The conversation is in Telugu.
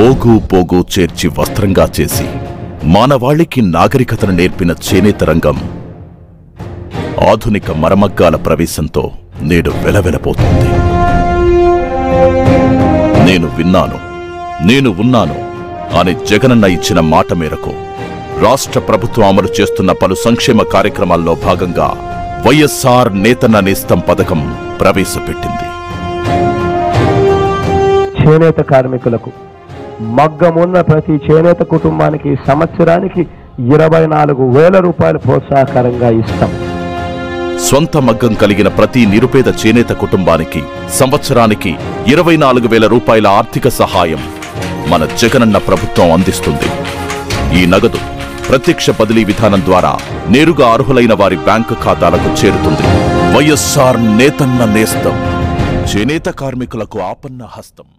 లోగు పోగు చేర్చి వస్త్రంగా చేసి మానవాళికి నాగరికతను నేర్పిన చేనేత రంగం ఆధునిక మరమగ్గాల ప్రవేశంతో నేడు వెలవెలపోతుంది నేను విన్నాను నేను ఉన్నాను అని జగనన్న ఇచ్చిన మాట మేరకు రాష్ట్ర ప్రభుత్వం అమలు చేస్తున్న పలు సంక్షేమ కార్యక్రమాల్లో భాగంగా వైఎస్ఆర్ నేతన్న నేస్తం పథకం ప్రవేశపెట్టింది చేనేత కార్మికులకు మగ్గమున్న ప్రతి చేనేత కుటుంబానికి సంవత్సరానికి ఇరవై నాలుగు వేల రూపాయలు ప్రోత్సాహకరంగా ఇస్తాం స్వంత మగ్గం కలిగిన ప్రతి నిరుపేద చేనేత కుటుంబానికి సంవత్సరానికి ఇరవై నాలుగు వేల రూపాయల ఆర్థిక సహాయం మన జగనన్న ప్రభుత్వం అందిస్తుంది ఈ నగదు ప్రత్యక్ష బదిలీ విధానం ద్వారా నేరుగా అర్హులైన వారి బ్యాంకు ఖాతాలకు చేరుతుంది వైఎస్ఆర్ నేతన్న నేస్తం చేనేత కార్మికులకు ఆపన్న హస్తం